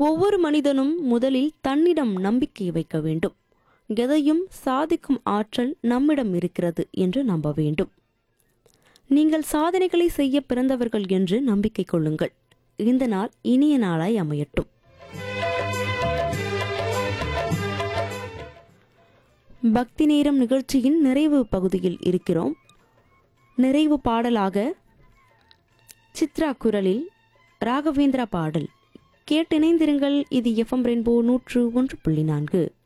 ஒவ்வொரு மனிதனும் முதலில் தன்னிடம் நம்பிக்கை வைக்க வேண்டும் எதையும் சாதிக்கும் ஆற்றல் நம்மிடம் இருக்கிறது என்று நம்ப வேண்டும் நீங்கள் சாதனைகளை செய்ய பிறந்தவர்கள் என்று நம்பிக்கை கொள்ளுங்கள் இந்த நாள் இனிய நாளாய் அமையட்டும் பக்தி நேரம் நிகழ்ச்சியின் நிறைவு பகுதியில் இருக்கிறோம் நிறைவு பாடலாக சித்ரா குரலில் ராகவேந்திரா பாடல் கேட்டிணைந்திருங்கள் இது எஃப்எம் ரெயின்போ நூற்று ஒன்று புள்ளி நான்கு